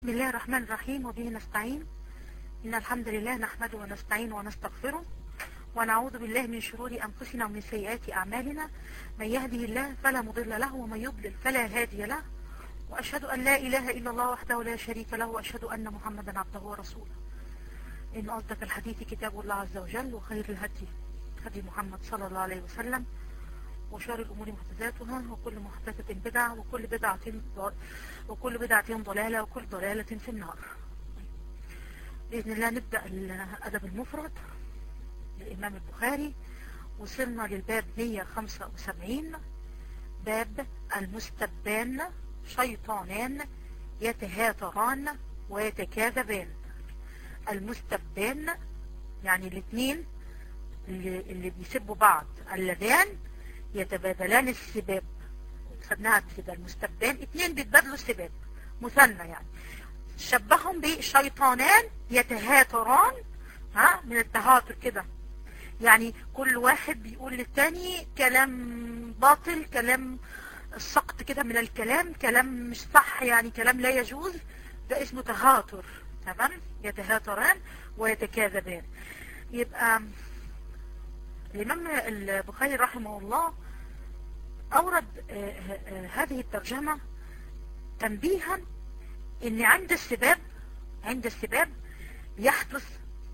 بسم الله الرحمن الرحيم وبه نستعين إن الحمد لله نحمده ونستعين ونستغفره ونعوذ بالله من شرور أنفسنا ومن سيئات أعمالنا من يهده الله فلا مضل له ومن يضلل فلا هادي له وأشهد أن لا إله إلا الله وحده لا شريك له وأشهد أن محمدا عبده ورسوله إن أصدق الحديث كتاب الله عز وجل وخير الهدي هدي محمد صلى الله عليه وسلم وشر الأمور محدثاتها وكل محدثة بدعة وكل بدعة وكل بدعة ضلالة وكل ضلالة في النار بإذن الله نبدأ الأدب المفرد للإمام البخاري وصلنا للباب 175 باب المستبان شيطانان يتهاتران ويتكاذبان المستبان يعني الاثنين اللي, اللي بيسبوا بعض اللذان يتبادلان السباب خدناها كده المستبان اتنين بيتبادلوا السباب مثنى يعني شبههم بشيطانان يتهاتران ها من التهاتر كده يعني كل واحد بيقول للتاني كلام باطل كلام سقط كده من الكلام كلام مش صح يعني كلام لا يجوز ده اسمه تهاتر تمام يتهاتران ويتكاذبان يبقى الإمام البخاري رحمه الله أورد هذه الترجمة تنبيها ان عند السباب عند السباب يحدث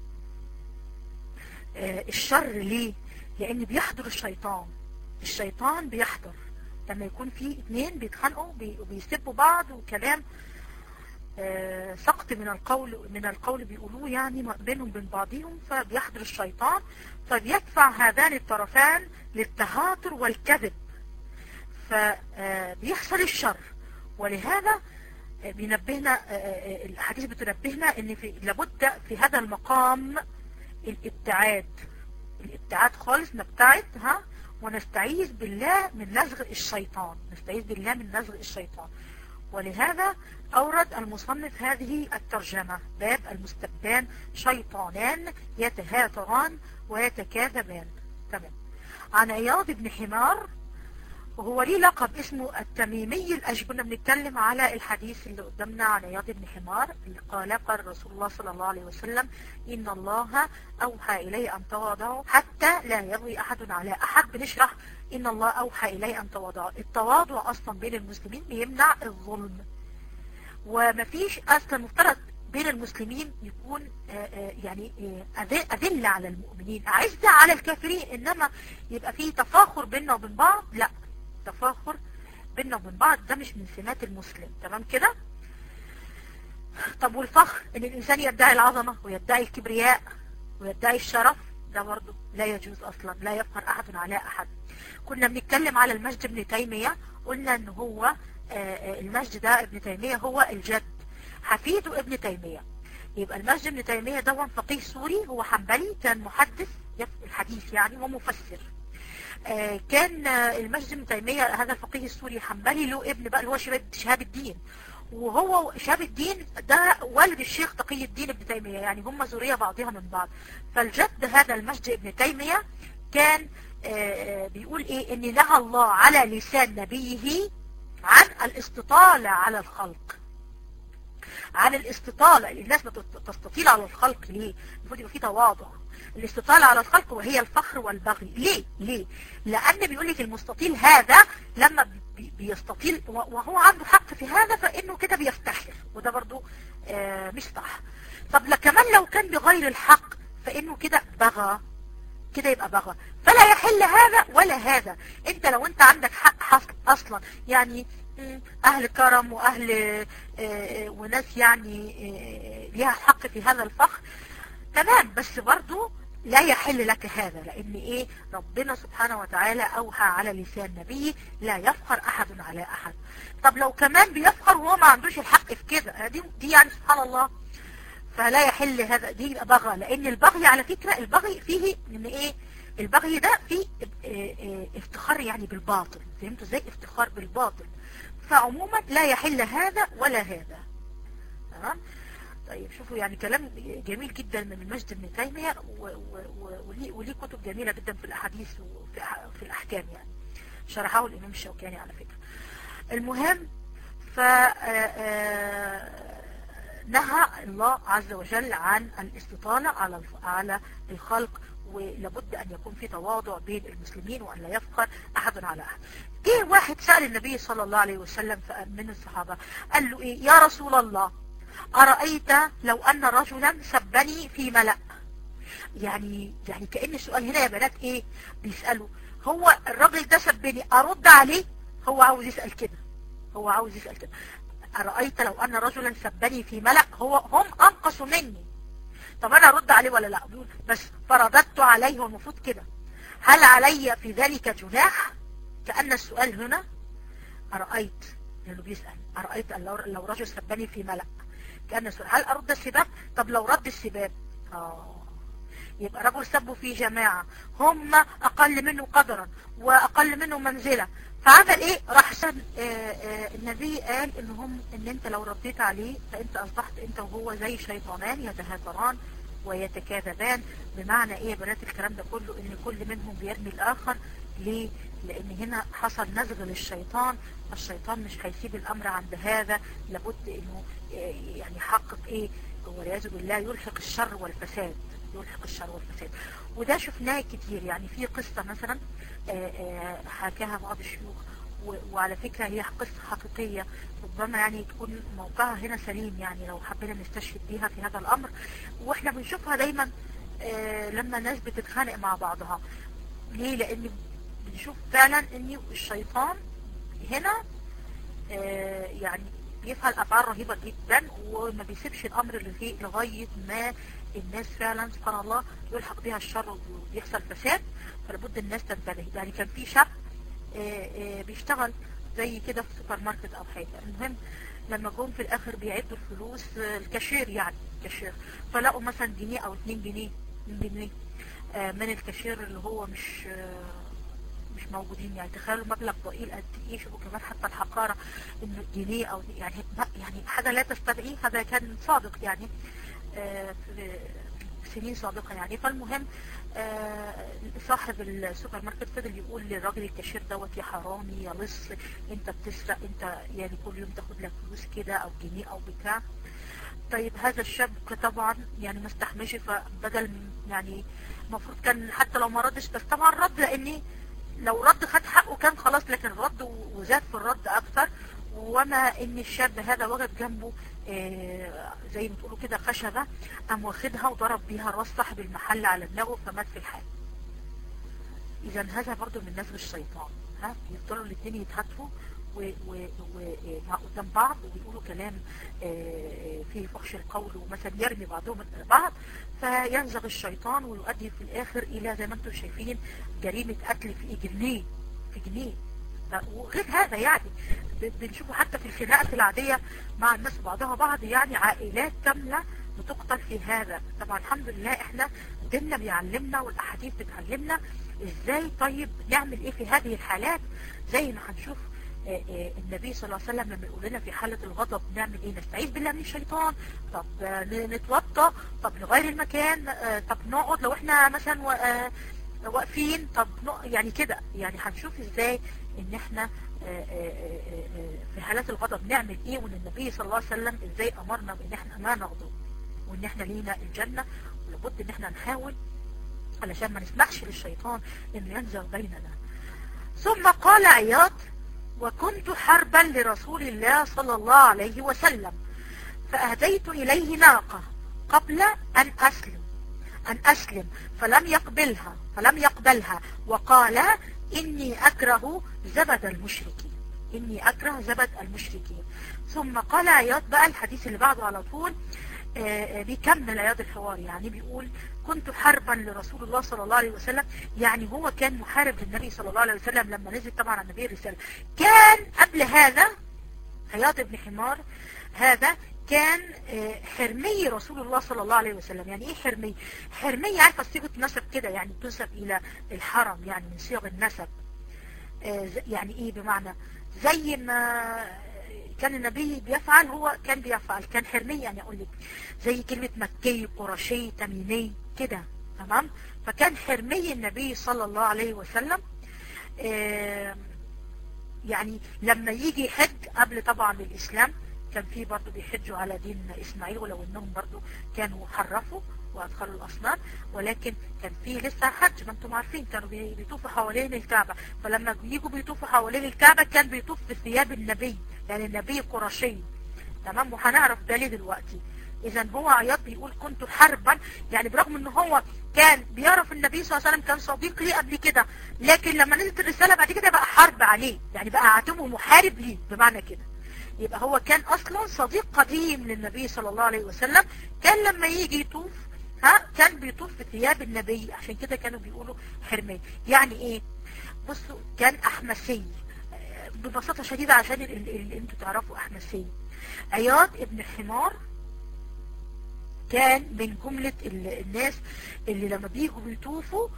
الشر ليه لان بيحضر الشيطان الشيطان بيحضر لما يكون في اتنين بيتخانقوا وبيسبوا بعض وكلام سقط من القول من القول بيقولوه يعني بينهم بين بعضهم فبيحضر الشيطان فبيدفع هذان الطرفان للتهاتر والكذب فبيحصل الشر ولهذا بينبهنا الحديث بتنبهنا ان في لابد في هذا المقام الابتعاد الابتعاد خالص نبتعد ها ونستعيذ بالله من نزغ الشيطان نستعيذ بالله من نزغ الشيطان ولهذا أورد المصنف هذه الترجمة باب المستبان شيطانان يتهاتران ويتكاذبان تمام عن عياض بن حمار وهو ليه لقب اسمه التميمي الأشبه كنا بنتكلم على الحديث اللي قدامنا عن عياض بن حمار اللي قال قال رسول الله صلى الله عليه وسلم إن الله أوحى إلي أن تواضعوا حتى لا يغوي أحد على أحد بنشرح إن الله أوحى إلي أن تواضعوا التواضع أصلا بين المسلمين بيمنع الظلم ومفيش أصلا مفترض بين المسلمين يكون يعني أذلة على المؤمنين أعزة على الكافرين إنما يبقى فيه تفاخر بيننا وبين بعض لا تفاخر بيننا وبين بعض ده مش من سمات المسلم تمام كده طب والفخر ان الانسان يدعي العظمة ويدعي الكبرياء ويدعي الشرف ده برضه لا يجوز اصلا لا يفخر احد على احد كنا بنتكلم على المجد ابن تيمية قلنا ان هو المجد ده ابن تيمية هو الجد حفيده ابن تيمية يبقى المجد ابن تيمية ده فقيه سوري هو حنبلي كان محدث الحديث يعني ومفسر كان المجد ابن تيمية هذا الفقيه السوري حنبلي له ابن بقى اللي هو شهاب الدين وهو شهاب الدين ده والد الشيخ تقي الدين ابن تيمية يعني هم ذرية بعضها من بعض فالجد هذا المجد ابن تيمية كان بيقول ايه ان نهى الله على لسان نبيه عن الاستطالة على الخلق عن الاستطالة الناس بتستطيل على الخلق ليه المفروض يبقى في تواضع الاستطالة على الخلق وهي الفخر والبغي ليه ليه لان بيقول لك المستطيل هذا لما بيستطيل وهو عنده حق في هذا فانه كده بيفتخر وده برضو آه مش صح طب كمان لو كان بغير الحق فانه كده بغى كده يبقى بغى فلا يحل هذا ولا هذا انت لو انت عندك حق حصل اصلا يعني اهل كرم واهل آه وناس يعني آه ليها حق في هذا الفخر تمام بس برضو لا يحل لك هذا لان ايه ربنا سبحانه وتعالى اوحى على لسان نبيه لا يفخر احد على احد طب لو كمان بيفخر وهو ما عندوش الحق في كده دي, دي يعني سبحان الله فلا يحل هذا دي يبقى بغى لان البغي على فكرة البغي فيه ان ايه البغي ده فيه افتخار يعني بالباطل فهمتوا ازاي افتخار بالباطل فعموما لا يحل هذا ولا هذا تمام طيب شوفوا يعني كلام جميل جدا من المجد ابن تيمية وليه, وليه كتب جميلة جدا في الأحاديث وفي الأحكام يعني شرحه الإمام الشوكاني على فكرة المهم ف نهى الله عز وجل عن الاستطالة على على الخلق ولابد أن يكون في تواضع بين المسلمين وأن لا يفقر أحد على أحد جه واحد سأل النبي صلى الله عليه وسلم من الصحابة قال له إيه يا رسول الله أرأيت لو أن رجلا سبني في ملأ يعني يعني كأن السؤال هنا يا بنات إيه بيسألوا هو الراجل ده سبني أرد عليه هو عاوز يسأل كده هو عاوز يسأل كده أرأيت لو أن رجلا سبني في ملأ هو هم أنقصوا مني طب أنا أرد عليه ولا لا بس فرددت عليه والمفروض كده هل علي في ذلك جناح كأن السؤال هنا أرأيت لأنه بيسأل أرأيت لو رجل سبني في ملأ كأن السؤال هل أرد السباب طب لو رد السباب آه يبقى رجل سبوا في جماعة هم أقل منه قدرا وأقل منه منزلة فعمل ايه راح سن آه آه النبي قال ان هم ان انت لو رديت عليه فانت اصبحت انت وهو زي شيطانان يتهاتران ويتكاذبان بمعنى ايه يا بنات الكلام ده كله ان كل منهم بيرمي الاخر ليه لان هنا حصل نزغ للشيطان الشيطان مش هيسيب الامر عند هذا لابد انه يعني يحقق ايه والعياذ بالله يلحق الشر والفساد يلحق الشر والفساد وده شفناه كتير يعني في قصة مثلا حكاها بعض الشيوخ وعلى فكرة هي قصة حقيقية ربما يعني تكون موقعها هنا سليم يعني لو حبينا نستشهد بيها في هذا الأمر واحنا بنشوفها دايما لما الناس بتتخانق مع بعضها ليه لأن بنشوف فعلا ان الشيطان هنا يعني بيفعل أفعال رهيبة جدا وما بيسيبش الأمر لغاية ما الناس فعلا سبحان الله يلحق بها الشر ويحصل فساد فلابد الناس تنتبه يعني كان في شاب بيشتغل زي كده في سوبر ماركت او حاجة المهم لما جم في الاخر بيعدوا الفلوس الكاشير يعني الكاشير فلقوا مثلا جنيه او اتنين جنيه جنيه من الكاشير اللي هو مش مش موجودين يعني تخيلوا مبلغ ضئيل قد ايه شوفوا كمان حتى الحقارة انه جنيه او يعني يعني حاجة لا تستدعيه هذا كان صادق يعني في سنين سابقة يعني فالمهم صاحب السوبر ماركت فضل يقول للراجل الكاشير دوت يا حرامي يا لص انت بتسرق انت يعني كل يوم تاخد لك فلوس كده او جنيه او بتاع طيب هذا الشاب طبعا يعني ما استحملش فبدل يعني المفروض كان حتى لو ما ردش بس طبعا رد لاني لو رد خد حقه كان خلاص لكن رد وزاد في الرد اكثر وما ان الشاب هذا وجد جنبه آه زي ما تقولوا كده خشبة قام واخدها وضرب بيها راس صاحب المحل على دماغه فمات في الحال اذا هذا برضو من نزغ الشيطان ها يفضلوا الاثنين يتهاتفوا قدام بعض وبيقولوا كلام آه فيه فحش القول ومثلا يرمي بعضهم بعض فينزغ الشيطان ويؤدي في الاخر الى زي ما انتم شايفين جريمة قتل في جنيه في جنيه وغير هذا يعني بنشوفه حتى في الخناقات العادية مع الناس بعضها بعض يعني عائلات كاملة بتقتل في هذا طبعا الحمد لله احنا ديننا بيعلمنا والاحاديث بتعلمنا ازاي طيب نعمل ايه في هذه الحالات زي ما هنشوف النبي صلى الله عليه وسلم لما يقول لنا في حالة الغضب نعمل ايه نستعيذ بالله من الشيطان طب نتوضى طب نغير المكان طب نقعد لو احنا مثلا واقفين طب يعني كده يعني هنشوف ازاي ان احنا في حالات الغضب نعمل ايه وان النبي صلى الله عليه وسلم ازاي امرنا بان احنا ما نغضب وان احنا لينا الجنة ولابد ان احنا نحاول علشان ما نسمحش للشيطان انه ينزغ بيننا ثم قال عياض وكنت حربا لرسول الله صلى الله عليه وسلم فأهديت إليه ناقة قبل أن أسلم أن أسلم فلم يقبلها فلم يقبلها وقال إني أكره زبد المشركين إني أكره زبد المشركين ثم قال عياض بقى الحديث اللي بعده على طول آآ آآ بيكمل عياض الحوار يعني بيقول كنت حربا لرسول الله صلى الله عليه وسلم يعني هو كان محارب للنبي صلى الله عليه وسلم لما نزل طبعا على النبي الرسالة كان قبل هذا عياض بن حمار هذا كان حرمي رسول الله صلى الله عليه وسلم يعني ايه حرمي حرمي عارفه صيغه نسب كده يعني تنسب الى الحرم يعني من صيغ النسب يعني ايه بمعنى زي ما كان النبي بيفعل هو كان بيفعل كان حرمي يعني اقول لك زي كلمة مكي قرشي تميمي كده تمام فكان حرمي النبي صلى الله عليه وسلم يعني لما يجي حج قبل طبعا الاسلام كان في برضو بيحجوا على دين إسماعيل ولو إنهم برضو كانوا حرفوا وأدخلوا الأصنام ولكن كان في لسه حج ما انتم عارفين كانوا بيطوفوا حوالين الكعبة فلما بيجوا بيطوفوا حوالين الكعبة كان بيطوف بثياب النبي يعني النبي قرشي تمام وهنعرف ده ليه دلوقتي اذا هو عياط بيقول كنت حربا يعني برغم ان هو كان بيعرف النبي صلى الله عليه وسلم كان صديق ليه قبل كده لكن لما نزلت الرسالة بعد كده بقى حرب عليه يعني بقى عاتمه محارب ليه بمعنى كده يبقى هو كان اصلا صديق قديم للنبي صلى الله عليه وسلم كان لما يجي يطوف ها كان بيطوف بثياب النبي عشان كده كانوا بيقولوا حرمين يعني ايه بصوا كان احمسي ببساطة شديدة عشان اللي انتوا تعرفوا احمسي عياض ابن حمار كان من جملة الناس اللي لما بيجوا بيطوفوا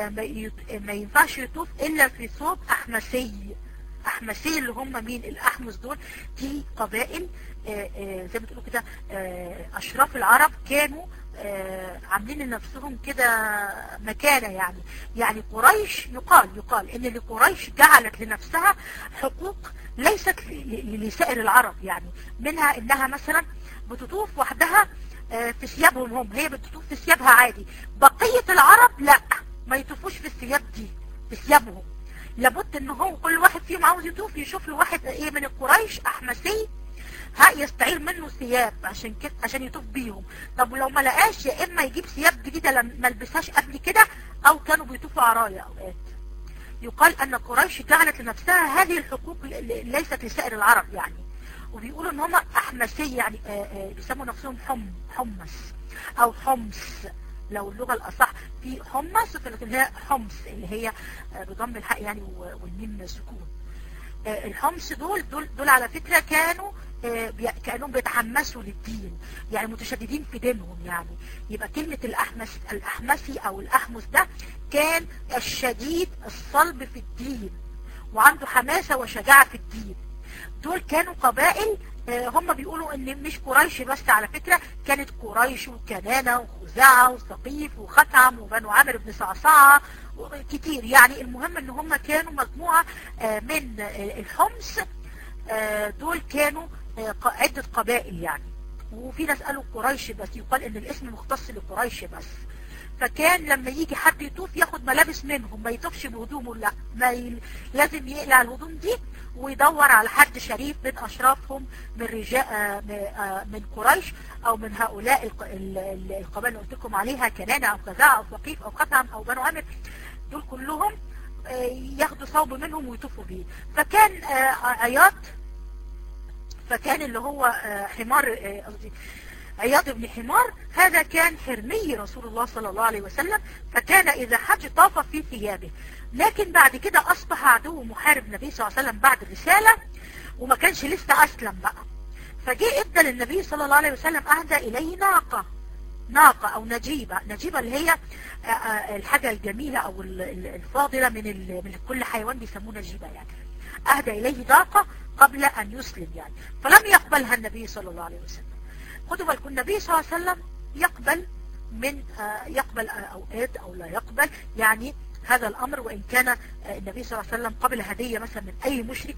ما ينفعش يطوف الا في ثوب احمسي احمسي اللي هم مين الاحمس دول دي قبائل زي ما تقولوا كده اشراف العرب كانوا عاملين لنفسهم كده مكانة يعني يعني قريش يقال يقال ان لقريش جعلت لنفسها حقوق ليست لسائر العرب يعني منها انها مثلا بتطوف وحدها في ثيابهم هم هي بتطوف في ثيابها عادي بقية العرب لا ما يطوفوش في الثياب دي في ثيابهم لابد ان هو كل واحد فيهم عاوز يطوف يشوف له واحد ايه من القريش احمسي ها يستعير منه ثياب عشان كده عشان يطوف بيهم طب ولو ما لقاش يا اما يجيب ثياب جديده ما لبسهاش قبل كده او كانوا بيطوفوا عرايا اوقات يقال ان قريش جعلت لنفسها هذه الحقوق ليست لسائر العرب يعني وبيقولوا ان هم احمسي يعني بيسموا نفسهم حم حمص او حمص لو اللغة الأصح في حمص لكن هي حمص اللي هي بضم الحق يعني والميم سكون الحمص دول دول, دول على فكرة كانوا كأنهم بيتحمسوا للدين يعني متشددين في دينهم يعني يبقى كلمة الأحمس الأحمسي أو الأحمس ده كان الشديد الصلب في الدين وعنده حماسة وشجاعة في الدين دول كانوا قبائل هم بيقولوا ان مش قريش بس على فكرة كانت قريش وكنانة وخزاعة وثقيف وختم وبنو عامر بن صعصعة كتير يعني المهم ان هم كانوا مجموعة من الحمص دول كانوا عدة قبائل يعني وفي ناس قالوا قريش بس يقال ان الاسم مختص لقريش بس فكان لما يجي حد يطوف ياخد ملابس منهم ما يطوفش بهدومه لا ما ي... لازم يقلع الهدوم دي ويدور على حد شريف من اشرافهم من رجاء من قريش او من هؤلاء القبائل اللي قلت لكم عليها كنانة او خزاعة او ثقيف او قطعم او بنو عامر دول كلهم ياخدوا ثوب منهم ويطوفوا بيه فكان عياط فكان اللي هو حمار قصدي عياض بن حمار هذا كان حرمي رسول الله صلى الله عليه وسلم فكان إذا حج طاف في ثيابه لكن بعد كده أصبح عدو محارب النبي صلى الله عليه وسلم بعد الرسالة وما كانش لسه أسلم بقى فجاء ادى للنبي صلى الله عليه وسلم أهدى إليه ناقة ناقة أو نجيبة نجيبة اللي هي الحاجة الجميلة أو الفاضلة من, من كل حيوان بيسموه نجيبة يعني أهدى إليه ناقة قبل أن يسلم يعني فلم يقبلها النبي صلى الله عليه وسلم خدوا بالكم النبي صلى الله عليه وسلم يقبل من يقبل أوقات أو لا يقبل يعني هذا الأمر وإن كان النبي صلى الله عليه وسلم قبل هدية مثلا من أي مشرك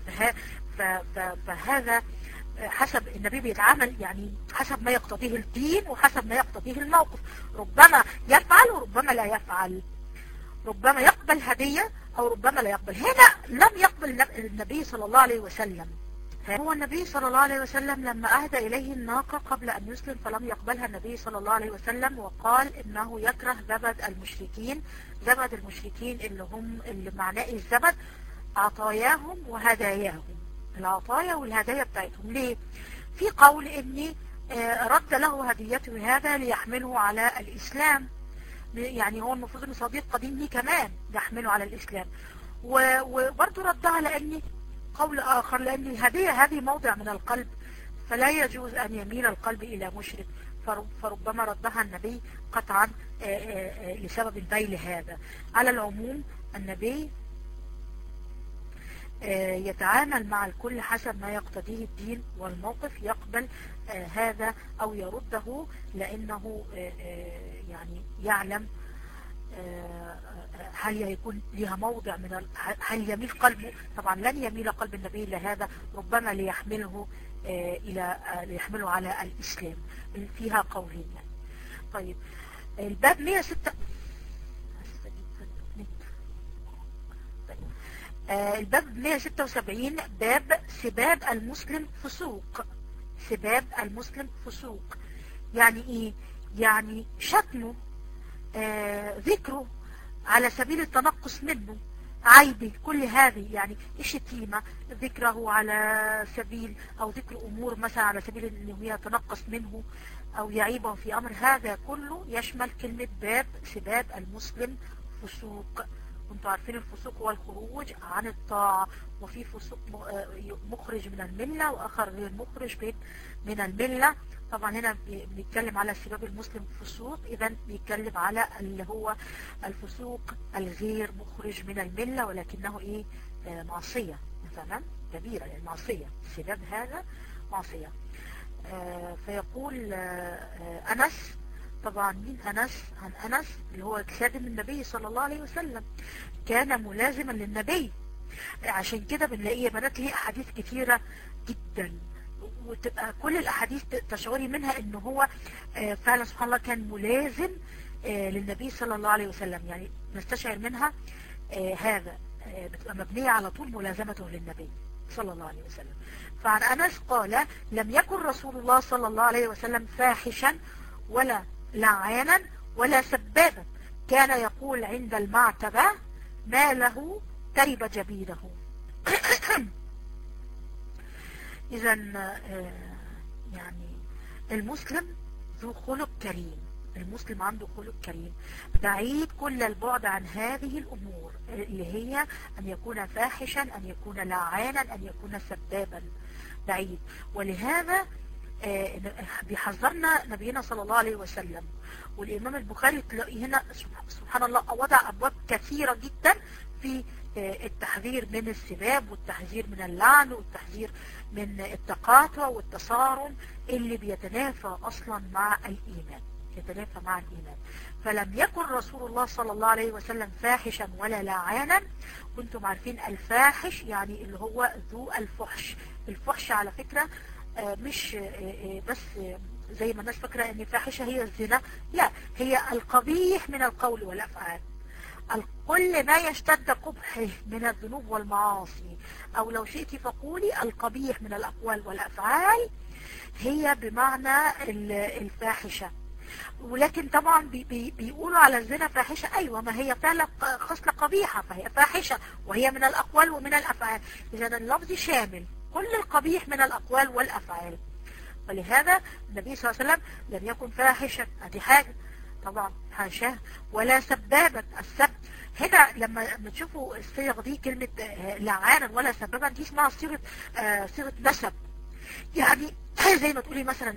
فهذا حسب النبي بيتعامل يعني حسب ما يقتضيه الدين وحسب ما يقتضيه الموقف ربما يفعل وربما لا يفعل ربما يقبل هدية أو ربما لا يقبل هنا لم يقبل النبي صلى الله عليه وسلم هو النبي صلى الله عليه وسلم لما أهدى إليه الناقة قبل أن يسلم فلم يقبلها النبي صلى الله عليه وسلم وقال إنه يكره زبد المشركين زبد المشركين اللي هم اللي معناه الزبد عطاياهم وهداياهم العطايا والهدايا بتاعتهم ليه؟ في قول إني رد له هديته هذا ليحمله على الإسلام يعني هو المفروض انه صديق قديم ليه كمان يحمله على الإسلام وبرضه ردها لأني قول آخر لأن الهدية هذه موضع من القلب فلا يجوز أن يميل القلب إلى مشرك فربما ردها النبي قطعا لسبب البيل هذا على العموم النبي يتعامل مع الكل حسب ما يقتضيه الدين والموقف يقبل هذا أو يرده لأنه يعني يعلم هل يكون لها موضع من هل يميل قلبه طبعا لن يميل قلب النبي إلى هذا ربما ليحمله إلى ليحملوا على الإسلام فيها قولين يعني. طيب الباب 106 الباب 176 باب سباب المسلم فسوق سباب المسلم فسوق يعني ايه يعني شتمه آه ذكره على سبيل التنقص منه عيبه كل هذه يعني الشتيمة ذكره على سبيل او ذكر امور مثلا على سبيل انه هي تنقص منه او يعيبه في امر هذا كله يشمل كلمة باب سباب المسلم فسوق كنتوا عارفين الفسوق هو الخروج عن الطاعة وفي فسوق مخرج من الملة واخر غير مخرج من الملة طبعا هنا بيتكلم على سباب المسلم فسوق اذا بيتكلم على اللي هو الفسوق الغير مخرج من الملة ولكنه ايه معصية تمام كبيرة يعني معصية سباب هذا معصية آه فيقول آه أنس طبعا مين أنس عن أنس اللي هو خادم النبي صلى الله عليه وسلم كان ملازما للنبي عشان كده بنلاقيه يا بنات ليه أحاديث كثيرة جدا وتبقى كل الأحاديث تشعري منها إن هو آه فعلا سبحان الله كان ملازم للنبي صلى الله عليه وسلم يعني نستشعر منها هذا بتبقى مبنية على طول ملازمته للنبي صلى الله عليه وسلم فعن أنس قال لم يكن رسول الله صلى الله عليه وسلم فاحشا ولا لعانا ولا سبابا كان يقول عند المعتبة ما له ترب جبينه إذا يعني المسلم ذو خلق كريم المسلم عنده خلق كريم بعيد كل البعد عن هذه الأمور اللي هي أن يكون فاحشا أن يكون لعانا أن يكون سبابا بعيد ولهذا بيحذرنا نبينا صلى الله عليه وسلم والإمام البخاري تلاقي هنا سبحان الله وضع أبواب كثيرة جدا في التحذير من السباب والتحذير من اللعن والتحذير من التقاطع والتصارم اللي بيتنافى أصلا مع الإيمان يتنافى مع الإيمان فلم يكن رسول الله صلى الله عليه وسلم فاحشا ولا لاعانا كنتم عارفين الفاحش يعني اللي هو ذو الفحش الفحش على فكرة مش بس زي ما الناس فاكرة ان الفاحشة هي الزنا لا هي القبيح من القول والأفعال كل ما يشتد قبحه من الذنوب والمعاصي او لو شئت فقولي القبيح من الأقوال والأفعال هي بمعنى الفاحشة ولكن طبعا بي بي بيقولوا على الزنا فاحشة ايوه ما هي فعلا خصلة قبيحة فهي فاحشة وهي من الاقوال ومن الافعال اذا اللفظ شامل كل القبيح من الاقوال والافعال ولهذا النبي صلى الله عليه وسلم لم يكن فاحشا ادي حاجة طبعا حاشاه ولا سبابا السب هنا لما تشوفوا الصيغ دي كلمة لعانا ولا سبابا دي اسمها صيغة صيغة نسب يعني زي ما تقولي مثلا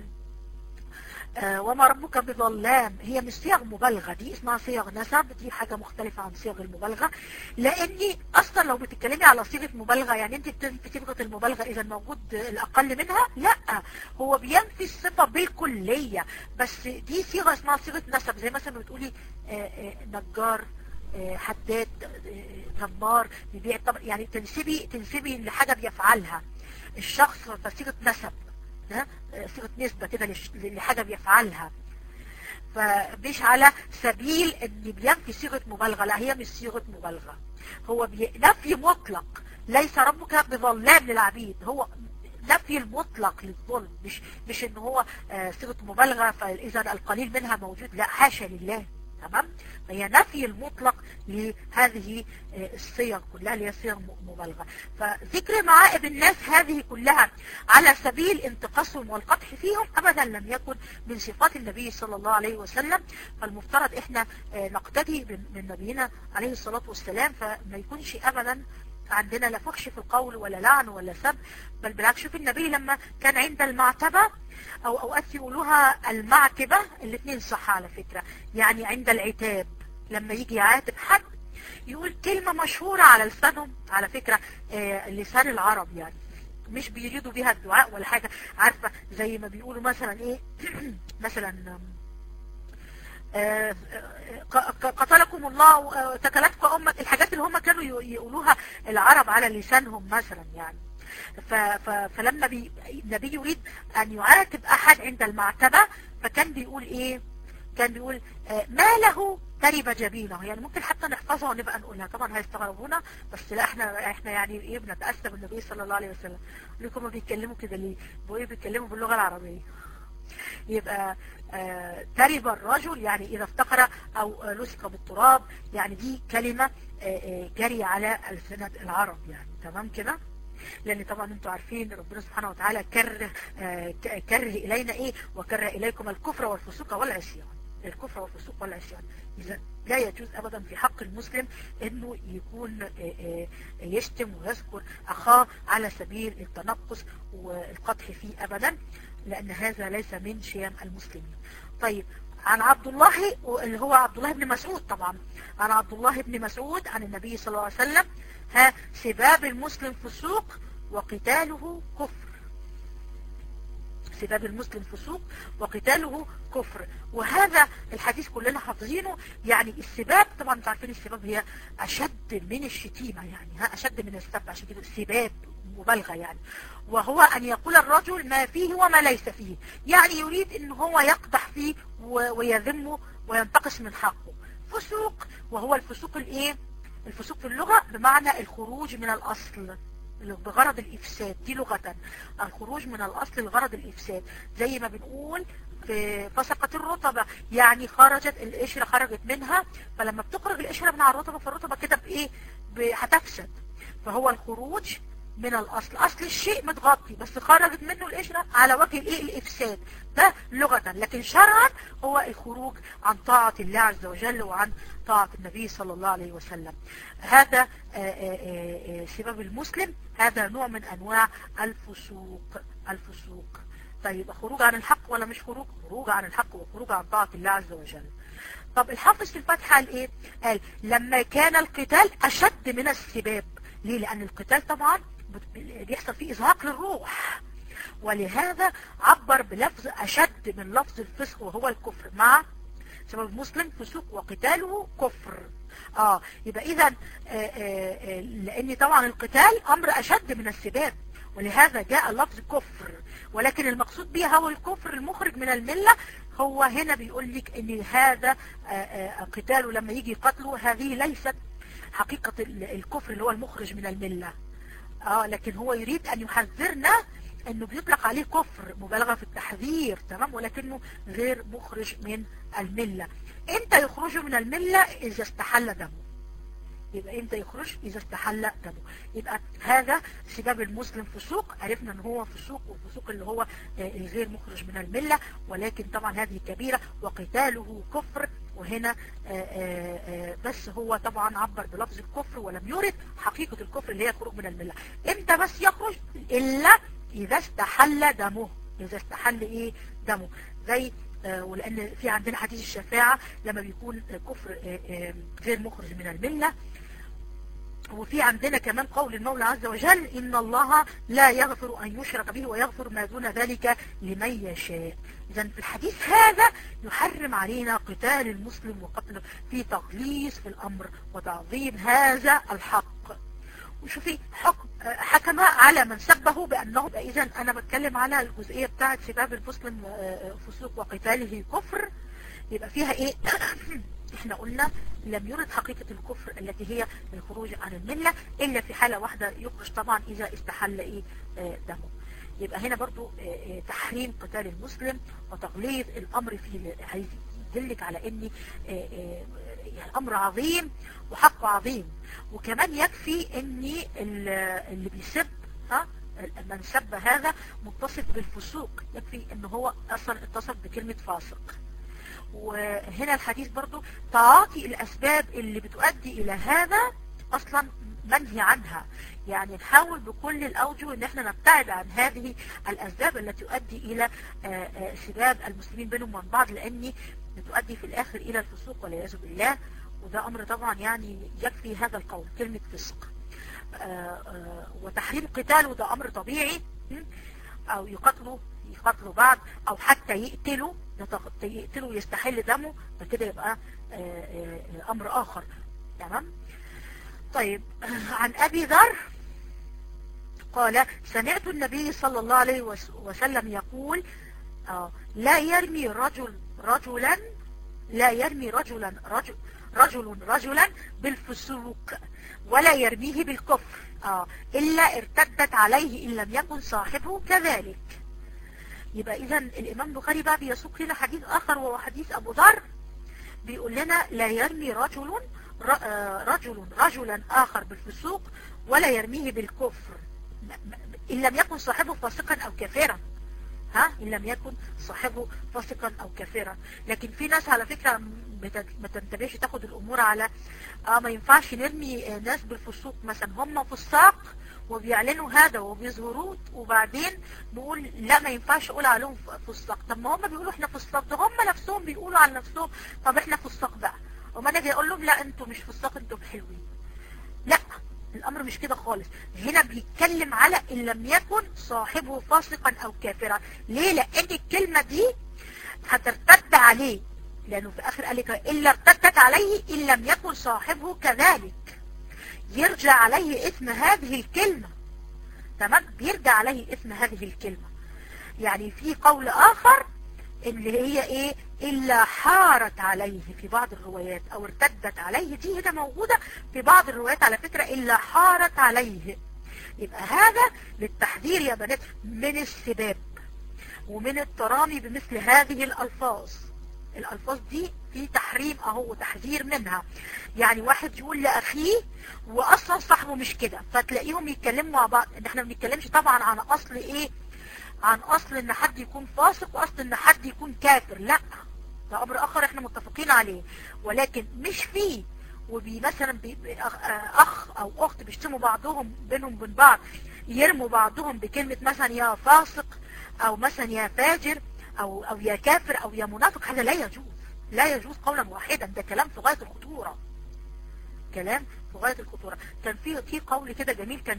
آه وما ربك بظلام هي مش صيغ مبالغة دي اسمها صيغ نسب دي حاجة مختلفة عن صيغ المبالغة لاني اصلا لو بتتكلمي على صيغة مبالغة يعني انت بتنفي صيغة المبالغة اذا موجود الاقل منها لا هو بينفي الصفة بالكلية بس دي صيغة اسمها صيغة نسب زي مثلا بتقولي آه آه نجار حداد نمار بيبيع يعني تنسبي تنسبي لحاجة بيفعلها الشخص فصيغة نسب صيغة نسبة كده لحاجة بيفعلها فمش على سبيل ان بينفي صيغة مبالغة لا هي مش صيغة مبالغة هو نفي مطلق ليس ربك بظلام للعبيد هو نفي المطلق للظلم مش مش ان هو صيغة مبالغة فاذا القليل منها موجود لا حاشا لله تمام فهي نفي المطلق لهذه الصيغ كلها اللي هي صيغ مبالغة فذكر معائب الناس هذه كلها على سبيل انتقاصهم والقدح فيهم ابدا لم يكن من صفات النبي صلى الله عليه وسلم فالمفترض احنا نقتدي من نبينا عليه الصلاة والسلام فما يكونش ابدا عندنا لا فحش في القول ولا لعن ولا سب بل بالعكس شوف النبي لما كان عند المعتبة او اوقات يقولوها المعتبة الاثنين صح على فكرة يعني عند العتاب لما يجي يعاتب حد يقول كلمة مشهورة على لسانهم على فكرة آه لسان العرب يعني مش بيريدوا بيها الدعاء ولا حاجة عارفة زي ما بيقولوا مثلا ايه مثلا قتلكم الله تكلتكم أمك الحاجات اللي هم كانوا يقولوها العرب على لسانهم مثلا يعني ف ف فلما بي النبي يريد ان يعاتب احد عند المعتبة فكان بيقول ايه كان بيقول آه ما له ترب جبينه يعني ممكن حتى نحفظها ونبقى نقولها طبعا هيستغربونا بس لا احنا احنا يعني ايه بنتأسى بالنبي صلى الله عليه وسلم لكم ما بيتكلموا كده ليه بيقولوا بيتكلموا باللغة العربية يبقى آه ترب الرجل يعني إذا افتقر أو آه لصق بالتراب يعني دي كلمة آه جري على ألسنة العرب يعني تمام كده لأن طبعا انتوا عارفين ربنا سبحانه وتعالى كره كره إلينا إيه وكره إليكم الكفر والفسوق والعصيان الكفر والفسوق والعصيان إذا لا يجوز أبدا في حق المسلم أنه يكون يشتم ويذكر أخاه على سبيل التنقص والقدح فيه أبدا لأن هذا ليس من شيم المسلمين طيب عن عبد الله اللي هو عبد الله بن مسعود طبعا عن عبد الله بن مسعود عن النبي صلى الله عليه وسلم ها سباب المسلم فسوق وقتاله كفر سباب المسلم فسوق وقتاله كفر وهذا الحديث كلنا حافظينه يعني السباب طبعا انتوا عارفين السباب هي اشد من الشتيمة يعني ها اشد من السب عشان كده السباب مبالغة يعني وهو ان يقول الرجل ما فيه وما ليس فيه يعني يريد ان هو يقدح فيه ويذمه وينتقص من حقه فسوق وهو الفسوق الايه الفسوق في اللغة بمعنى الخروج من الاصل بغرض الإفساد دي لغة الخروج من الأصل لغرض الإفساد زي ما بنقول في فسقة الرطبة يعني خرجت القشرة خرجت منها فلما بتخرج القشرة من على الرطبة فالرطبة كده بإيه هتفسد فهو الخروج من الأصل أصل الشيء متغطي بس خرجت منه القشرة على وجه الإيه الإفساد ده لغة لكن شرعا هو الخروج عن طاعة الله عز وجل وعن طاعة النبي صلى الله عليه وسلم هذا سبب المسلم هذا نوع من أنواع الفسوق الفسوق طيب خروج عن الحق ولا مش خروج خروج عن الحق وخروج عن طاعة الله عز وجل طب الحافظ في الفتحة قال ايه قال لما كان القتال أشد من السباب ليه لأن القتال طبعا بيحصل فيه إزهاق للروح ولهذا عبر بلفظ أشد من لفظ الفسق وهو الكفر مع سبب المسلم فسوق وقتاله كفر اه يبقى اذا لان طبعا القتال امر اشد من السباب ولهذا جاء لفظ كفر ولكن المقصود به هو الكفر المخرج من الملة هو هنا بيقول لك ان هذا قتاله لما يجي قتله هذه ليست حقيقة الكفر اللي هو المخرج من الملة اه لكن هو يريد ان يحذرنا انه بيطلق عليه كفر مبالغة في التحذير تمام ولكنه غير مخرج من الملة امتى يخرج من الملة اذا استحل دمه يبقى امتى يخرج اذا استحل دمه يبقى هذا سباب المسلم فسوق عرفنا ان هو فسوق والفسوق اللي هو الغير مخرج من الملة ولكن طبعا هذه كبيرة وقتاله كفر وهنا آآ آآ بس هو طبعا عبر بلفظ الكفر ولم يرد حقيقة الكفر اللي هي خروج من الملة امتى بس يخرج الا اذا استحل دمه اذا استحل ايه دمه زي آه ولان في عندنا حديث الشفاعة لما بيكون كفر آه غير مخرج من الملة وفي عندنا كمان قول المولى عز وجل إن الله لا يغفر أن يشرك به ويغفر ما دون ذلك لمن يشاء إذا في الحديث هذا يحرم علينا قتال المسلم وقتله في تغليظ في الأمر وتعظيم هذا الحق وشوفي حكم حكم على من سبه بأنه إذا أنا بتكلم على الجزئية بتاعت سباب المسلم فسوق وقتاله كفر يبقى فيها إيه احنا قلنا لم يرد حقيقة الكفر التي هي الخروج عن الملة الا في حالة واحدة يخرج طبعا اذا استحل ايه اه دمه يبقى هنا برضو اه تحريم قتال المسلم وتغليظ الامر فيه هيدلك على ان اه الامر عظيم وحقه عظيم وكمان يكفي ان اللي بيسب ها من سب هذا متصف بالفسوق يكفي ان هو اصلا اتصف بكلمة فاسق وهنا الحديث برضو تعاطي الأسباب اللي بتؤدي إلى هذا أصلا منهي عنها يعني نحاول بكل الأوجه ان احنا نبتعد عن هذه الأسباب التي تؤدي إلى سباب المسلمين بينهم وبين بعض لأن بتؤدي في الآخر إلى الفسوق والعياذ بالله وده أمر طبعا يعني يكفي هذا القول كلمة فسق وتحريم قتاله ده أمر طبيعي أو يقتلوا يقتلوا بعض أو حتى يقتلوا يقتلوا ويستحل دمه فكده يبقى آآ آآ امر اخر تمام طيب عن ابي ذر قال سمعت النبي صلى الله عليه وسلم يقول آه لا يرمي رجل رجلا لا يرمي رجلا رجل رجل رجلا بالفسوق ولا يرميه بالكفر آه إلا ارتدت عليه إن لم يكن صاحبه كذلك يبقى إذا الإمام بخاري بقى بيسوق لنا حديث آخر وهو حديث أبو ذر بيقول لنا لا يرمي رجل رجل رجلا آخر بالفسوق ولا يرميه بالكفر إن لم يكن صاحبه فاسقا أو كافرا ها إن لم يكن صاحبه فاسقا أو كافرا لكن في ناس على فكرة ما تنتبهش تاخد الأمور على اه ما ينفعش نرمي ناس بالفسوق مثلا هم فساق وبيعلنوا هذا وبيظهروه وبعدين نقول لا ما ينفعش اقول عليهم فساق طب ما هم بيقولوا احنا فساق ده هم نفسهم بيقولوا على نفسهم طب احنا فساق بقى وما انا اجي اقول لهم لا انتوا مش فساق انتوا حلوين لا الامر مش كده خالص هنا بيتكلم على ان لم يكن صاحبه فاسقا او كافرا ليه لان الكلمة دي هترتد عليه لانه في اخر قال لك الا ارتدت عليه ان لم يكن صاحبه كذلك يرجع عليه اسم هذه الكلمة تمام بيرجع عليه اسم هذه الكلمة يعني في قول اخر اللي هي ايه الا حارت عليه في بعض الروايات او ارتدت عليه دي هنا موجودة في بعض الروايات على فكرة الا حارت عليه يبقى هذا للتحذير يا بنات من السباب ومن الترامي بمثل هذه الالفاظ الالفاظ دي في تحريم اهو وتحذير منها يعني واحد يقول لاخيه واصلا صاحبه مش كده فتلاقيهم يتكلموا مع بعض ان احنا ما بنتكلمش طبعا عن اصل ايه عن اصل ان حد يكون فاسق واصل ان حد يكون كافر لا ده امر اخر احنا متفقين عليه ولكن مش فيه وبي مثلا بي اخ او اخت بيشتموا بعضهم بينهم وبين بعض يرموا بعضهم بكلمة مثلا يا فاسق او مثلا يا فاجر او او يا كافر او يا منافق هذا لا يجوز لا يجوز قولا واحدا ده كلام في غاية الخطورة كلام في غاية الخطورة كان في في قول كده جميل كان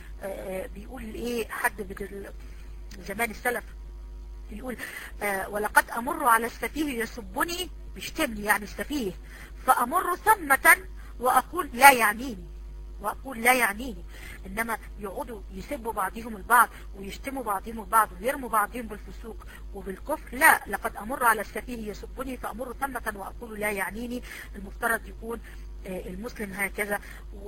بيقول ايه حد زمان السلف يقول آه ولقد امر على السفيه يسبني بيشتمني يعني السفيه فامر ثمة واقول لا يعنيني واقول لا يعنيني انما يقعدوا يسبوا بعضهم البعض ويشتموا بعضهم البعض ويرموا بعضهم بالفسوق وبالكفر لا لقد امر على السفيه يسبني فامر ثمة واقول لا يعنيني المفترض يكون المسلم هكذا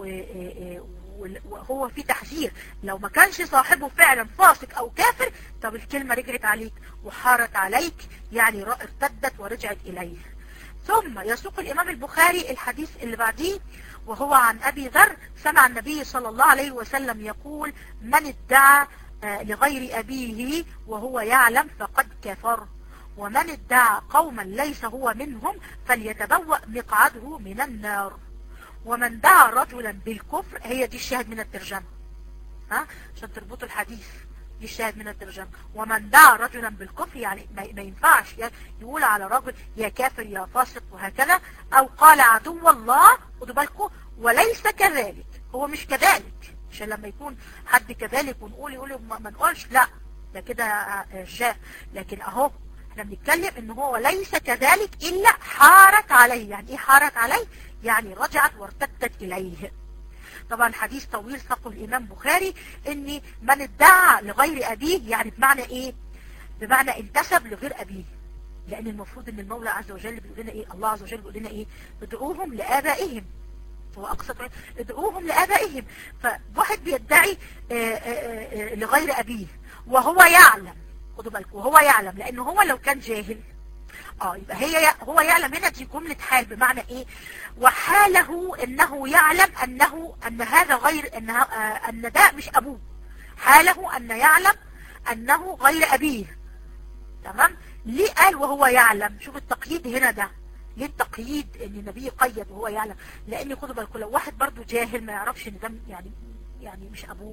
وهو في تحذير لو ما كانش صاحبه فعلا فاسق او كافر طب الكلمة رجعت عليك وحارت عليك يعني ارتدت ورجعت اليه ثم يسوق الامام البخاري الحديث اللي بعديه وهو عن ابي ذر سمع النبي صلى الله عليه وسلم يقول من ادعى لغير ابيه وهو يعلم فقد كفر ومن ادعى قوما ليس هو منهم فليتبوأ مقعده من النار ومن دعا رجلا بالكفر هي دي الشاهد من الترجمة ها عشان تربطوا الحديث دي الشاهد من الترجمة ومن دعا رجلا بالكفر يعني ما ينفعش يقول على رجل يا كافر يا فاسق وهكذا او قال عدو الله خدوا بالكم وليس كذلك هو مش كذلك عشان لما يكون حد كذلك ونقول يقول ما نقولش لا ده كده جاه لكن اهو احنا بنتكلم ان هو ليس كذلك الا حارت عليه يعني ايه حارت عليه يعني رجعت وارتدت اليه طبعا حديث طويل ساقه الامام بخاري ان من ادعى لغير ابيه يعني بمعنى ايه بمعنى انتسب لغير ابيه لان المفروض ان المولى عز وجل بيقول لنا ايه الله عز وجل بيقول لنا ايه ادعوهم لابائهم هو اقصى ادعوهم لابائهم فواحد بيدعي آآ آآ لغير ابيه وهو يعلم خدوا بالكم وهو يعلم لانه هو لو كان جاهل اه يبقى هي هو يعلم هنا دي جملة حال بمعنى ايه وحاله انه يعلم انه ان هذا غير ان, آه أن ده مش ابوه حاله ان يعلم انه غير ابيه تمام ليه قال وهو يعلم شوف التقييد هنا ده ليه التقييد ان النبي قيد وهو يعلم لان خدوا بالكم لو واحد برضو جاهل ما يعرفش ان ده يعني يعني مش ابوه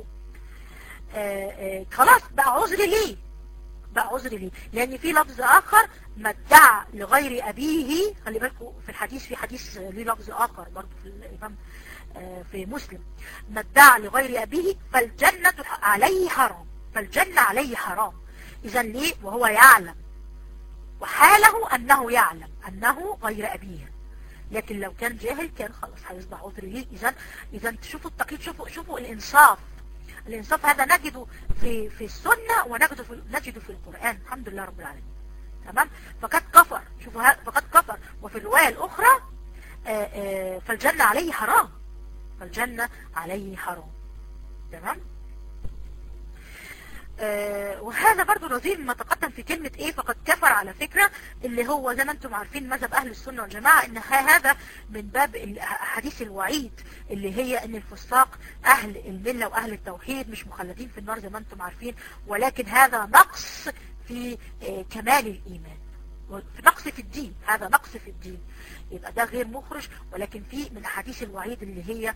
آآ آآ خلاص بقى عذر ليه بقى عذر ليه لان في لفظ اخر ما ادعى لغير ابيه خلي بالكم في الحديث في حديث ليه لفظ اخر برضه في الامام في مسلم ما ادعى لغير ابيه فالجنة عليه حرام فالجنة عليه حرام اذا ليه وهو يعلم وحاله انه يعلم انه غير ابيه لكن لو كان جاهل كان خلاص هيصبح عذر ليه اذا اذا تشوفوا التقييد شوفوا شوفوا الانصاف الانصاف هذا نجده في في السنة ونجده في نجده في القرآن الحمد لله رب العالمين تمام فقد كفر شوفوا فقد كفر وفي الرواية الأخرى آآ آآ فالجنة عليه حرام فالجنة عليه حرام تمام آه وهذا برضو نظير ما تقدم في كلمة ايه فقد كفر على فكرة اللي هو زي ما انتم عارفين مذهب اهل السنة والجماعة ان هذا من باب حديث الوعيد اللي هي ان الفساق اهل الملة واهل التوحيد مش مخلدين في النار زي ما انتم عارفين ولكن هذا نقص في آه كمال الايمان نقص في الدين هذا نقص في الدين يبقى ده غير مخرج ولكن في من احاديث الوعيد اللي هي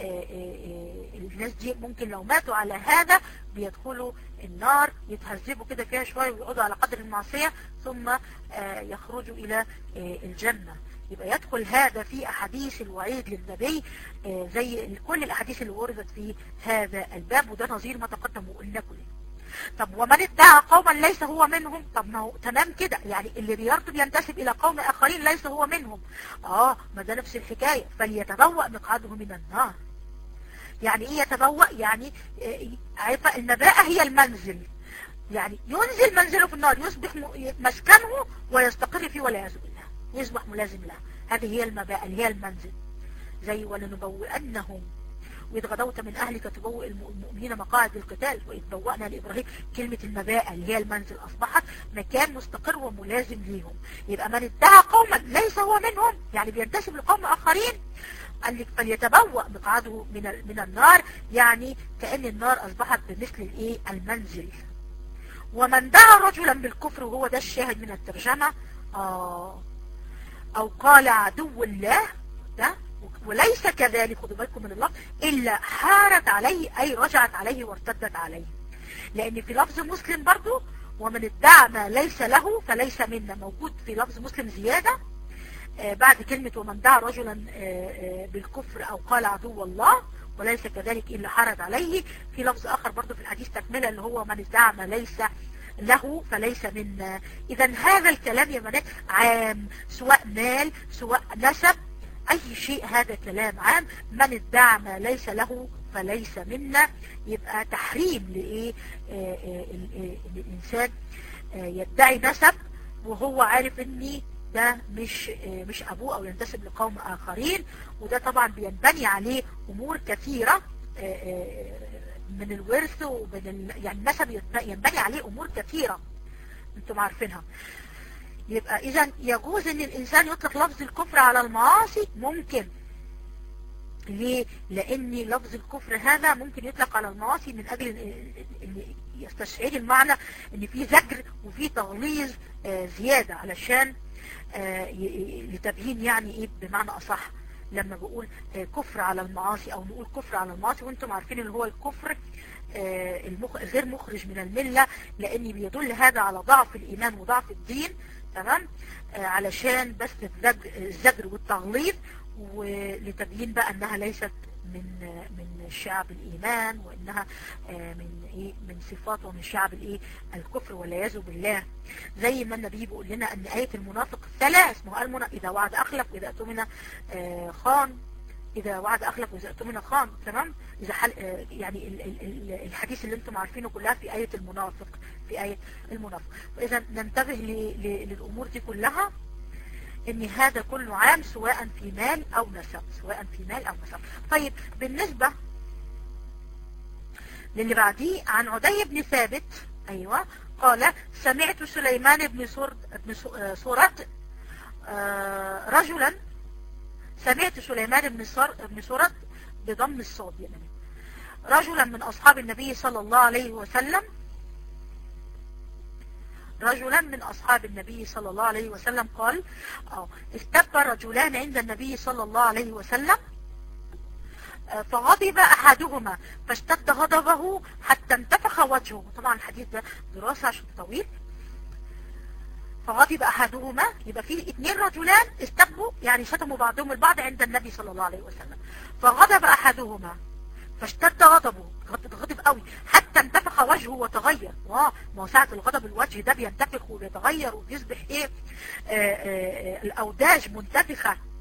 الناس دي ممكن لو ماتوا على هذا بيدخلوا النار يتهذبوا كده فيها شوية ويقعدوا على قدر المعصية ثم يخرجوا الى الجنة يبقى يدخل هذا في احاديث الوعيد للنبي زي كل الاحاديث اللي وردت في هذا الباب وده نظير ما تقدم وقلنا كله طب ومن ادعى قوما ليس هو منهم طب ما هو تمام كده يعني اللي بيرتب ينتسب الى قوم اخرين ليس هو منهم اه ما ده نفس الحكاية فليتبوأ مقعده من النار يعني ايه يتبوأ يعني عارفة النباءة هي المنزل يعني ينزل منزله في النار يصبح مسكنه ويستقر فيه ولا يعزب الله يصبح ملازم له هذه هي المباءة اللي هي المنزل زي ولنبوئنهم وإذ غدوت من أهلك تبوء المؤمنين مقاعد القتال وإذ بوأنا لإبراهيم كلمة المباءة اللي هي المنزل أصبحت مكان مستقر وملازم ليهم يبقى من ادعى قوما ليس هو منهم يعني بينتسب لقوم آخرين قال لك فليتبوأ مقعده من من النار يعني كأن النار أصبحت بمثل الإيه المنزل ومن دعا رجلا بالكفر وهو ده الشاهد من الترجمة آه أو قال عدو الله ده وليس كذلك خدوا بالكم من اللفظ إلا حارت عليه أي رجعت عليه وارتدت عليه لأن في لفظ مسلم برضو ومن ادعى ما ليس له فليس منا موجود في لفظ مسلم زيادة آه بعد كلمة ومن دعا رجلا آه آه بالكفر أو قال عدو الله وليس كذلك إلا حارت عليه في لفظ آخر برضو في الحديث تكملة اللي هو من ادعى ما ليس له فليس منا إذا هذا الكلام يا بنات عام سواء مال سواء نسب اي شيء هذا كلام عام من ادعى ما ليس له فليس منا يبقى تحريم لايه الانسان يدعي نسب وهو عارف اني ده مش مش ابوه او ينتسب لقوم اخرين وده طبعا بينبني عليه امور كثيرة من الورث ومن ال... يعني النسب ينبني عليه امور كثيرة انتم عارفينها يبقى اذا يجوز ان الانسان يطلق لفظ الكفر على المعاصي ممكن ليه لان لفظ الكفر هذا ممكن يطلق على المعاصي من اجل ان يستشعر المعنى ان في زجر وفي تغليظ زيادة علشان لتبيين يعني ايه بمعنى اصح لما بقول كفر على المعاصي او نقول كفر على المعاصي وانتم عارفين اللي هو الكفر المخ... غير مخرج من الملة لان بيدل هذا على ضعف الايمان وضعف الدين تمام آه علشان بس الزجر والتغليظ ولتبيين بقى انها ليست من من شعب الايمان وانها آه من ايه من صفات ومن شعب الايه الكفر والعياذ بالله زي ما النبي بيقول لنا ان ايه المنافق ثلاث ما هو المنافق اذا وعد اخلف واذا اؤتمن آه خان إذا وعد أخلف وإذا اؤتمن خان تمام إذا حل يعني ال ال الحديث اللي انتم عارفينه كلها في آية المنافق في آية المنافق وإذا ننتبه للأمور دي كلها إن هذا كله عام سواء في مال أو نسب سواء في مال أو نسب طيب بالنسبة للي بعديه عن عدي بن ثابت أيوة قال سمعت سليمان بن سورد بن سورد رجلا سمعت سليمان بن صر بن سرد بضم الصاد يعني رجلا من أصحاب النبي صلى الله عليه وسلم رجلا من أصحاب النبي صلى الله عليه وسلم قال استب رجلان عند النبي صلى الله عليه وسلم فغضب أحدهما فاشتد غضبه حتى انتفخ وجهه طبعا الحديث ده دراسة عشان طويل فغضب أحدهما يبقى فيه اثنين رجلان استبوا يعني شتموا بعضهم البعض عند النبي صلى الله عليه وسلم فغضب أحدهما فاشتد غضبه غضب قوي حتى انتفخ وجهه وتغير واه ما هو ساعة الغضب الوجه ده بينتفخ وبيتغير وبيصبح ايه آآ آآ الأوداج منتفخة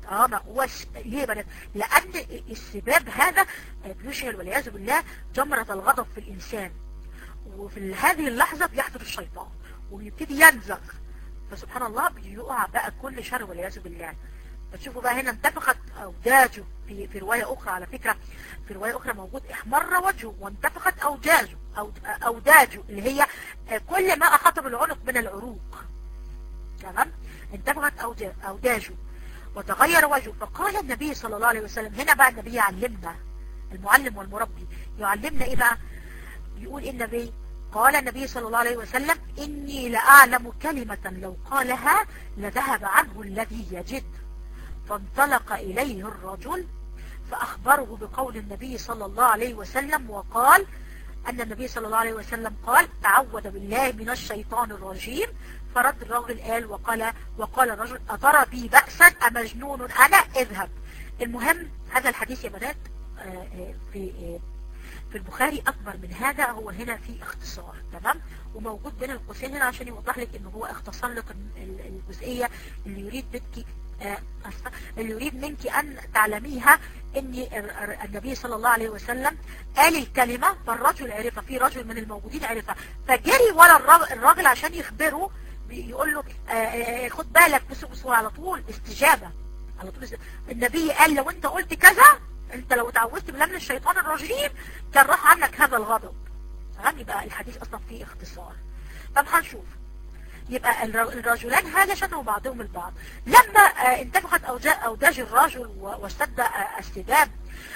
اه ما هوش ليه يا بنات لان السباب هذا بيشعل والعياذ بالله جمرة الغضب في الانسان وفي هذه اللحظة بيحضر الشيطان ويبتدي ينزغ فسبحان الله بيقع بقى كل شر والعياذ بالله فتشوفوا بقى هنا انتفخت أوداجه في, في رواية أخرى على فكرة في رواية أخرى موجود احمر وجهه وانتفخت أوداجه أو أوداجه اللي هي كل ما أحاط بالعنق من العروق تمام انتفخت أوداجه وتغير وجهه فقال النبي صلى الله عليه وسلم هنا بقى النبي يعلمنا المعلم والمربي يعلمنا ايه بقى يقول النبي قال النبي صلى الله عليه وسلم إني لأعلم كلمة لو قالها لذهب عنه الذي يجد فانطلق إليه الرجل فأخبره بقول النبي صلى الله عليه وسلم وقال أن النبي صلى الله عليه وسلم قال تعوذ بالله من الشيطان الرجيم فرد الرجل قال وقال وقال الرجل أترى بي بأسا أمجنون أنا اذهب المهم هذا الحديث يا بنات في في البخاري أكبر من هذا هو هنا في اختصار تمام وموجود بين القوسين هنا عشان يوضح لك ان هو اختصر لك الجزئية اللي يريد منك آه اللي يريد منك أن تعلميها ان النبي صلى الله عليه وسلم قال الكلمة فالرجل عرفها في رجل من الموجودين عرفها فجري ورا الراجل عشان يخبره يقول له آه آه خد بالك بس بسرعة على طول استجابة على طول استجابة. النبي قال لو انت قلت كذا انت لو اتعوذت بالله من الشيطان الرجيم كان راح عنك هذا الغضب تمام يبقى الحديث اصلا فيه اختصار طب هنشوف يبقى الرجلان هذا شتموا بعضهم البعض لما انتفخت اوداج الرجل واشتد السباب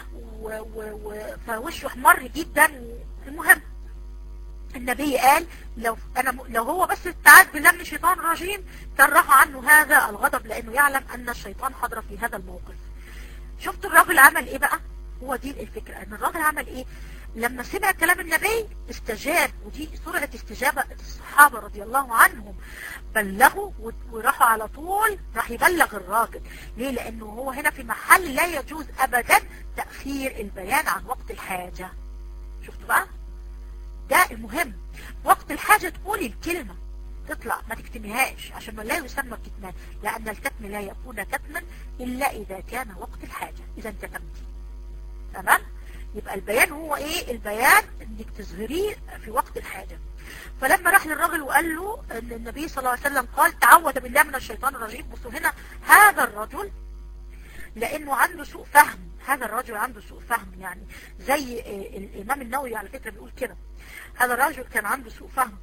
فوشه احمر جدا المهم النبي قال لو انا لو هو بس استعاذ بالله من الشيطان الرجيم كان راح عنه هذا الغضب لانه يعلم ان الشيطان حضر في هذا الموقف شفتوا الراجل عمل ايه بقى هو دي الفكرة ان الراجل عمل ايه لما سمع كلام النبي استجاب ودي سرعة استجابة الصحابة رضي الله عنهم بلغوا وراحوا على طول راح يبلغ الراجل ليه لانه هو هنا في محل لا يجوز ابدا تأخير البيان عن وقت الحاجة شفتوا بقى ده المهم وقت الحاجة تقولي الكلمة تطلع ما تكتميهاش عشان ما لا يسمى كتمان لأن الكتم لا يكون كتما إلا إذا كان وقت الحاجة إذا كتمتي تمام يبقى البيان هو إيه البيان إنك تظهريه في وقت الحاجة فلما راح للراجل وقال له ان النبي صلى الله عليه وسلم قال تعوذ بالله من الشيطان الرجيم بصوا هنا هذا الرجل لانه عنده سوء فهم هذا الرجل عنده سوء فهم يعني زي الامام النووي على فكرة بيقول كده هذا الرجل كان عنده سوء فهم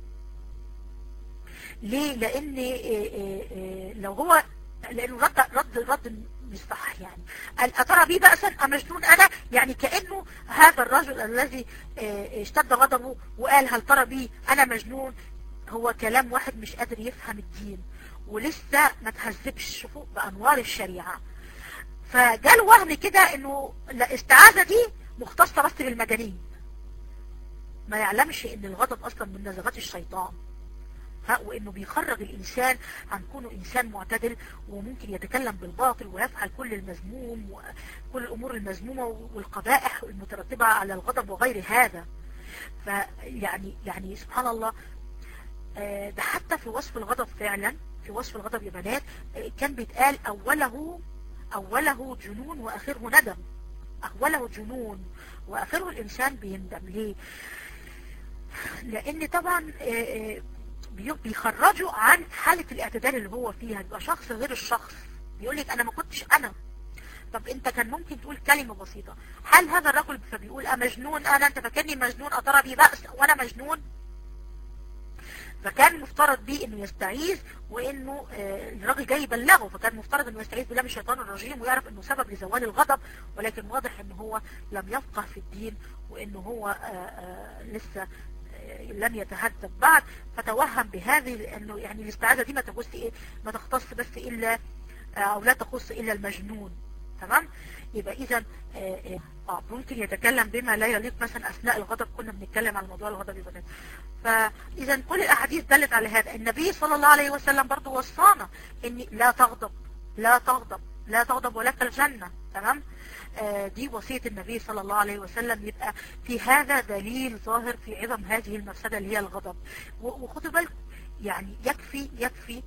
ليه لان لو هو لانه رد رد رد مش صح يعني قال اترى بي بأسا امجنون انا يعني كأنه هذا الرجل الذي اشتد غضبه وقال هل ترى بي انا مجنون هو كلام واحد مش قادر يفهم الدين ولسه ما تهذبش شوفوا بانوار الشريعة فجاله وهم كده انه الاستعاذة دي مختصة بس بالمجانين ما يعلمش ان الغضب اصلا من نزغات الشيطان وانه بيخرج الانسان عن كونه انسان معتدل وممكن يتكلم بالباطل ويفعل كل المذموم وكل الامور المذمومة والقبائح المترتبة على الغضب وغير هذا فيعني يعني سبحان الله ده حتى في وصف الغضب فعلا في وصف الغضب يا بنات كان بيتقال اوله اوله جنون واخره ندم اوله جنون واخره الانسان بيندم ليه لان طبعا بيخرجوا عن حالة الاعتدال اللي هو فيها يبقى شخص غير الشخص بيقول لك انا ما كنتش انا طب انت كان ممكن تقول كلمة بسيطة هل هذا الرجل فبيقول امجنون انا انت فاكرني مجنون اترى بي بأس وانا مجنون فكان مفترض بيه انه يستعيذ وانه آه الراجل جاي يبلغه فكان مفترض انه يستعيذ بالله من الشيطان الرجيم ويعرف انه سبب لزوال الغضب ولكن واضح انه هو لم يفقه في الدين وانه هو آآ آآ لسه لم يتهذب بعد فتوهم بهذه لانه يعني الاستعاذة دي ما تخص ايه ما تختص بس الا او لا تخص الا المجنون تمام يبقى اذا اه ممكن يتكلم بما لا يليق مثلا اثناء الغضب كنا بنتكلم على موضوع الغضب يا بنات فاذا كل الاحاديث دلت على هذا النبي صلى الله عليه وسلم برضه وصانا ان لا تغضب لا تغضب لا تغضب ولك الجنة تمام آه دي وصية النبي صلى الله عليه وسلم يبقى في هذا دليل ظاهر في عظم هذه المفسدة اللي هي الغضب وخدوا بالكم يعني يكفي يكفي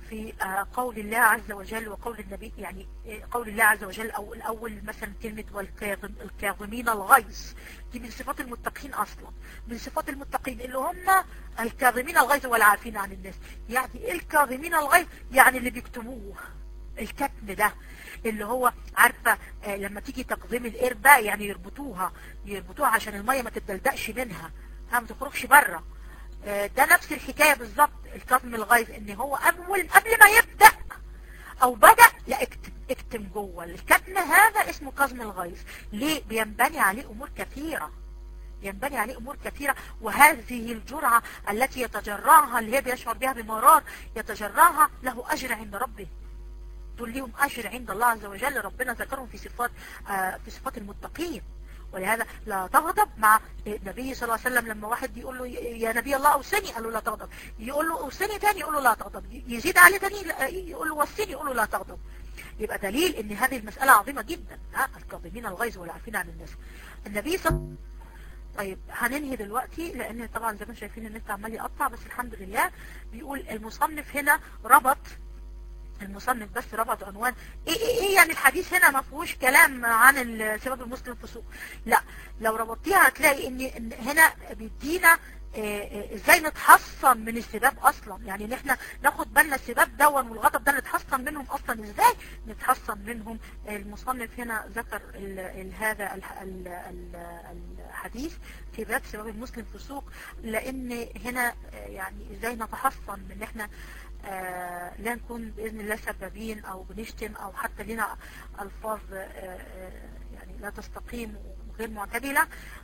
في آه، قول الله عز وجل وقول النبي يعني آه، قول الله عز وجل او الاول مثلا كلمة والكاظم الكاظمين الغيظ دي من صفات المتقين اصلا من صفات المتقين اللي هم الكاظمين الغيظ والعافين عن الناس يعني ايه الكاظمين الغيظ يعني اللي بيكتموه الكتم ده اللي هو عارفة آه، لما تيجي تقضيم القربة يعني يربطوها يربطوها عشان المية ما تتدلدقش منها ها ما تخرجش بره آه، ده نفس الحكاية بالظبط الكظم الغيظ ان هو اول قبل ما يبدأ او بدأ لا اكتم اكتم جوه الكتم هذا اسمه كظم الغيظ ليه بينبني عليه امور كثيرة ينبني عليه امور كثيرة وهذه الجرعة التي يتجرعها اللي هي بيشعر بها بمرار يتجرعها له اجر عند ربه دول ليهم اجر عند الله عز وجل ربنا ذكرهم في صفات آه في صفات المتقين ولهذا لا تغضب مع النبي صلى الله عليه وسلم لما واحد يقول له يا نبي الله اوصني قال له لا تغضب يقول له اوصني تاني يقول له لا تغضب يزيد عليه تاني يقول له وصني يقول له لا تغضب يبقى دليل ان هذه المسألة عظيمة جدا ها الكاظمين الغيظ والعافين عن الناس النبي صلى طيب هننهي دلوقتي لان طبعا زي ما شايفين النت عمال يقطع بس الحمد لله بيقول المصنف هنا ربط المصنف بس ربط عنوان ايه ايه ايه يعني الحديث هنا ما فيهوش كلام عن سبب المسلم فسوق لا لو ربطتيها هتلاقي ان إن هنا بيدينا ازاي نتحصن من السباب اصلا يعني ان احنا ناخد بالنا السباب دون والغضب ده نتحصن منهم اصلا ازاي نتحصن منهم المصنف هنا ذكر ال ال هذا ال ال ال الحديث في باب سباب المسلم فسوق لان هنا يعني ازاي نتحصن من ان احنا آه لا نكون بإذن الله سبابين أو بنشتم أو حتى لنا ألفاظ آه يعني لا تستقيم وغير معتدلة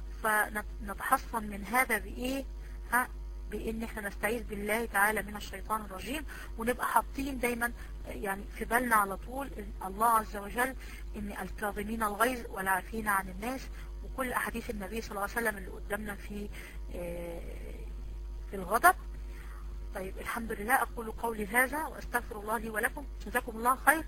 فنتحصن من هذا بإيه ها بإن احنا نستعيذ بالله تعالى من الشيطان الرجيم ونبقى حاطين دايما يعني في بالنا على طول الله عز وجل ان الكاظمين الغيظ والعافين عن الناس وكل أحاديث النبي صلى الله عليه وسلم اللي قدامنا في آه في الغضب طيب الحمد لله أقول قولي هذا وأستغفر الله لي ولكم جزاكم الله خير